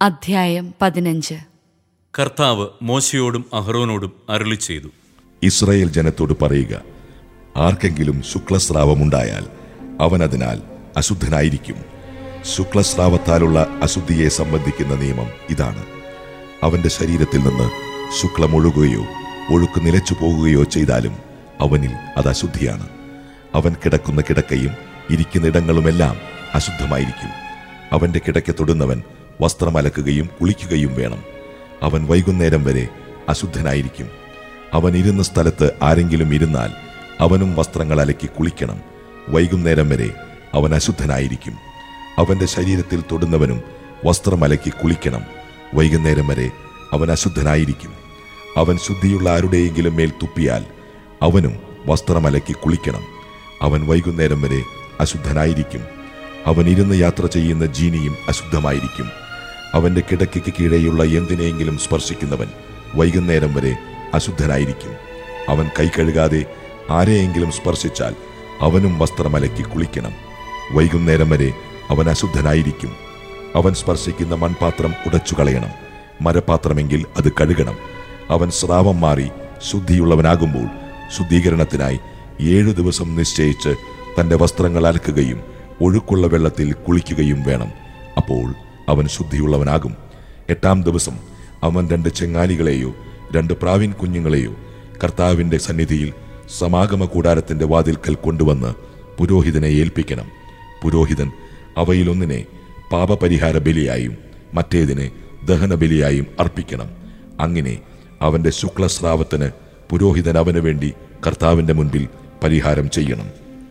അധ്യായം പതിനഞ്ച് കർത്താവ് മോശയോടും അഹ്റോനോടും അരുളി ചെയ്തു ഇസ്രയേൽ ജനത്തോട് പറയുക ആർക്കെങ്കിലും ശുക്ലസ്രാവമുണ്ടായാൽ അവൻ അതിനാൽ അശുദ്ധനായിരിക്കും ശുക്ലസ്രാവത്താലുള്ള അശുദ്ധിയെ സംബന്ധിക്കുന്ന നിയമം ഇതാണ് അവന്റെ ശരീരത്തിൽ നിന്ന് ശുക്ലം ഒഴുകുകയോ ഒഴുക്ക് നിലച്ചു പോകുകയോ ചെയ്താലും അവനിൽ അത് അശുദ്ധിയാണ് അവൻ കിടക്കുന്ന കിടക്കയും ഇരിക്കുന്ന ഇടങ്ങളുമെല്ലാം അശുദ്ധമായിരിക്കും അവന്റെ കിടക്ക തൊടുന്നവൻ വസ്ത്രം അലക്കുകയും കുളിക്കുകയും വേണം അവൻ വൈകുന്നേരം വരെ അശുദ്ധനായിരിക്കും അവൻ ഇരുന്ന സ്ഥലത്ത് ആരെങ്കിലും ഇരുന്നാൽ അവനും വസ്ത്രങ്ങൾ അലക്കി കുളിക്കണം വൈകുന്നേരം വരെ അവൻ അശുദ്ധനായിരിക്കും അവന്റെ ശരീരത്തിൽ തൊടുന്നവനും വസ്ത്രം അലക്കി കുളിക്കണം വൈകുന്നേരം വരെ അവൻ അശുദ്ധനായിരിക്കും അവൻ ശുദ്ധിയുള്ള ആരുടെയെങ്കിലും മേൽ തുപ്പിയാൽ അവനും വസ്ത്രം അലക്കി കുളിക്കണം അവൻ വൈകുന്നേരം വരെ അശുദ്ധനായിരിക്കും അവൻ ഇരുന്ന് യാത്ര ചെയ്യുന്ന ജീനിയും അശുദ്ധമായിരിക്കും അവന്റെ കിടക്കയ്ക്ക് കീഴെയുള്ള എന്തിനെയെങ്കിലും സ്പർശിക്കുന്നവൻ വൈകുന്നേരം വരെ അശുദ്ധനായിരിക്കും അവൻ കൈ കഴുകാതെ ആരെയെങ്കിലും സ്പർശിച്ചാൽ അവനും വസ്ത്രമലക്കി കുളിക്കണം വൈകുന്നേരം വരെ അവൻ അശുദ്ധനായിരിക്കും അവൻ സ്പർശിക്കുന്ന മൺപാത്രം ഉടച്ചു കളയണം മരപാത്രമെങ്കിൽ അത് കഴുകണം അവൻ സ്രാവം മാറി ശുദ്ധിയുള്ളവനാകുമ്പോൾ ശുദ്ധീകരണത്തിനായി ഏഴു ദിവസം നിശ്ചയിച്ച് തന്റെ വസ്ത്രങ്ങൾ അലക്കുകയും ഒഴുക്കുള്ള വെള്ളത്തിൽ കുളിക്കുകയും വേണം അപ്പോൾ അവൻ ശുദ്ധിയുള്ളവനാകും എട്ടാം ദിവസം അവൻ രണ്ട് ചെങ്ങാലികളെയോ രണ്ട് പ്രാവിൻ കുഞ്ഞുങ്ങളെയോ കർത്താവിന്റെ സന്നിധിയിൽ സമാഗമ കൂടാരത്തിന്റെ വാതിൽക്കൽ കൊണ്ടുവന്ന് പുരോഹിതനെ ഏൽപ്പിക്കണം പുരോഹിതൻ അവയിലൊന്നിനെ പാപപരിഹാര ബലിയായും മറ്റേതിനെ ദഹനബലിയായും അർപ്പിക്കണം അങ്ങനെ അവന്റെ ശുക്ലസ്രാവത്തിന് പുരോഹിതൻ അവന് വേണ്ടി കർത്താവിന്റെ മുൻപിൽ പരിഹാരം ചെയ്യണം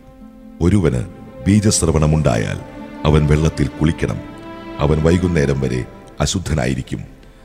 ഒരുവന് ബീജസ്രവണമുണ്ടായാൽ അവൻ വെള്ളത്തിൽ കുളിക്കണം അവൻ വൈകുന്നേരം വരെ അശുദ്ധനായിരിക്കും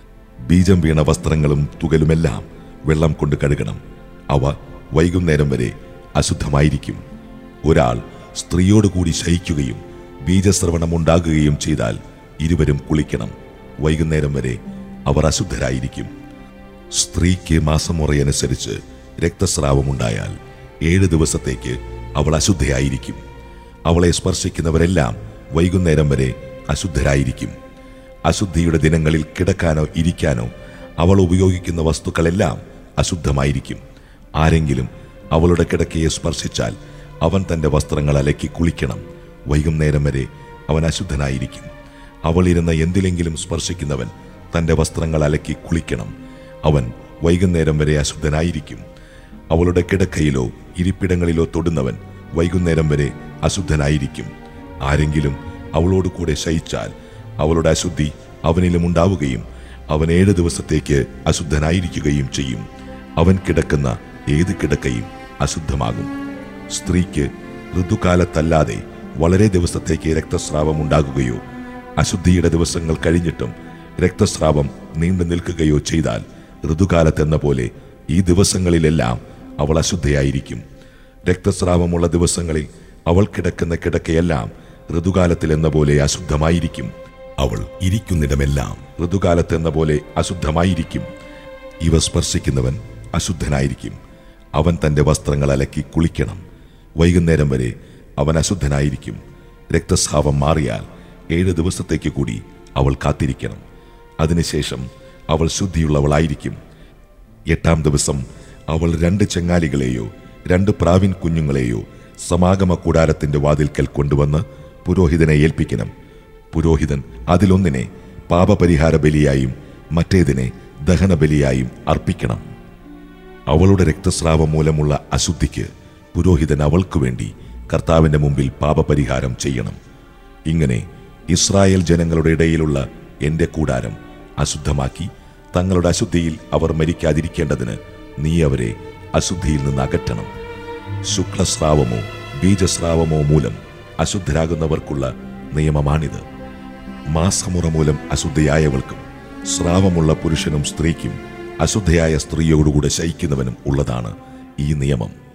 ബീജം വീണ വസ്ത്രങ്ങളും തുകലുമെല്ലാം വെള്ളം കൊണ്ട് കഴുകണം അവ വൈകുന്നേരം വരെ അശുദ്ധമായിരിക്കും ഒരാൾ സ്ത്രീയോടുകൂടി ശയിക്കുകയും ബീജസ്രവണമുണ്ടാകുകയും ചെയ്താൽ ഇരുവരും കുളിക്കണം വൈകുന്നേരം വരെ അവർ അശുദ്ധരായിരിക്കും സ്ത്രീക്ക് മാസമുറയനുസരിച്ച് രക്തസ്രാവമുണ്ടായാൽ ഏഴ് ദിവസത്തേക്ക് അവൾ അശുദ്ധയായിരിക്കും അവളെ സ്പർശിക്കുന്നവരെല്ലാം വൈകുന്നേരം വരെ അശുദ്ധരായിരിക്കും അശുദ്ധിയുടെ ദിനങ്ങളിൽ കിടക്കാനോ ഇരിക്കാനോ അവൾ ഉപയോഗിക്കുന്ന വസ്തുക്കളെല്ലാം അശുദ്ധമായിരിക്കും ആരെങ്കിലും അവളുടെ കിടക്കയെ സ്പർശിച്ചാൽ അവൻ തന്റെ വസ്ത്രങ്ങൾ അലക്കി കുളിക്കണം വൈകുന്നേരം വരെ അവൻ അശുദ്ധനായിരിക്കും അവൾ ഇരുന്ന എന്തിലെങ്കിലും സ്പർശിക്കുന്നവൻ തന്റെ വസ്ത്രങ്ങൾ അലക്കി കുളിക്കണം അവൻ വൈകുന്നേരം വരെ അശുദ്ധനായിരിക്കും അവളുടെ കിടക്കയിലോ ഇരിപ്പിടങ്ങളിലോ തൊടുന്നവൻ വൈകുന്നേരം വരെ അശുദ്ധനായിരിക്കും ആരെങ്കിലും അവളോട് കൂടെ ശയിച്ചാൽ അവളുടെ അശുദ്ധി അവനിലും ഉണ്ടാവുകയും അവൻ ഏഴ് ദിവസത്തേക്ക് അശുദ്ധനായിരിക്കുകയും ചെയ്യും അവൻ കിടക്കുന്ന ഏത് കിടക്കയും അശുദ്ധമാകും സ്ത്രീക്ക് ഋതുകാലത്തല്ലാതെ വളരെ ദിവസത്തേക്ക് രക്തസ്രാവം ഉണ്ടാകുകയോ അശുദ്ധിയുടെ ദിവസങ്ങൾ കഴിഞ്ഞിട്ടും രക്തസ്രാവം നീണ്ടു നിൽക്കുകയോ ചെയ്താൽ ഋതുകാലത്തെന്ന പോലെ ഈ ദിവസങ്ങളിലെല്ലാം അവൾ അശുദ്ധയായിരിക്കും രക്തസ്രാവമുള്ള ദിവസങ്ങളിൽ അവൾ കിടക്കുന്ന കിടക്കയെല്ലാം ഋതുകാലത്തിലെന്ന പോലെ അശുദ്ധമായിരിക്കും അവൾ ഇരിക്കുന്നിടമെല്ലാം ഋതുകാലത്തെന്ന പോലെ അശുദ്ധമായിരിക്കും ഇവ സ്പർശിക്കുന്നവൻ അശുദ്ധനായിരിക്കും അവൻ തന്റെ വസ്ത്രങ്ങൾ അലക്കി കുളിക്കണം വൈകുന്നേരം വരെ അവൻ അശുദ്ധനായിരിക്കും രക്തസ്രാവം മാറിയാൽ ഏഴ് ദിവസത്തേക്ക് കൂടി അവൾ കാത്തിരിക്കണം അതിനുശേഷം അവൾ ശുദ്ധിയുള്ളവളായിരിക്കും എട്ടാം ദിവസം അവൾ രണ്ട് ചെങ്ങാലികളെയോ രണ്ട് പ്രാവിൻ കുഞ്ഞുങ്ങളെയോ സമാഗമ കൂടാരത്തിന്റെ വാതിൽക്കൽ കൊണ്ടുവന്ന് പുരോഹിതനെ ഏൽപ്പിക്കണം പുരോഹിതൻ അതിലൊന്നിനെ പാപപരിഹാര ബലിയായും മറ്റേതിനെ ദഹനബലിയായും അർപ്പിക്കണം അവളുടെ രക്തസ്രാവം മൂലമുള്ള അശുദ്ധിക്ക് പുരോഹിതൻ അവൾക്കു വേണ്ടി കർത്താവിന്റെ മുമ്പിൽ പാപപരിഹാരം ചെയ്യണം ഇങ്ങനെ ഇസ്രായേൽ ജനങ്ങളുടെ ഇടയിലുള്ള എന്റെ കൂടാരം അശുദ്ധമാക്കി തങ്ങളുടെ അശുദ്ധിയിൽ അവർ മരിക്കാതിരിക്കേണ്ടതിന് നീ അവരെ അശുദ്ധിയിൽ നിന്ന് അകറ്റണം ശുക്ലസ്രാവമോ ബീജസ്രാവമോ മൂലം അശുദ്ധരാകുന്നവർക്കുള്ള നിയമമാണിത് മാസമുറ മൂലം അശുദ്ധയായവൾക്കും സ്രാവമുള്ള പുരുഷനും സ്ത്രീക്കും അശുദ്ധയായ സ്ത്രീയോടുകൂടെ ശയിക്കുന്നവനും ഉള്ളതാണ് ഈ നിയമം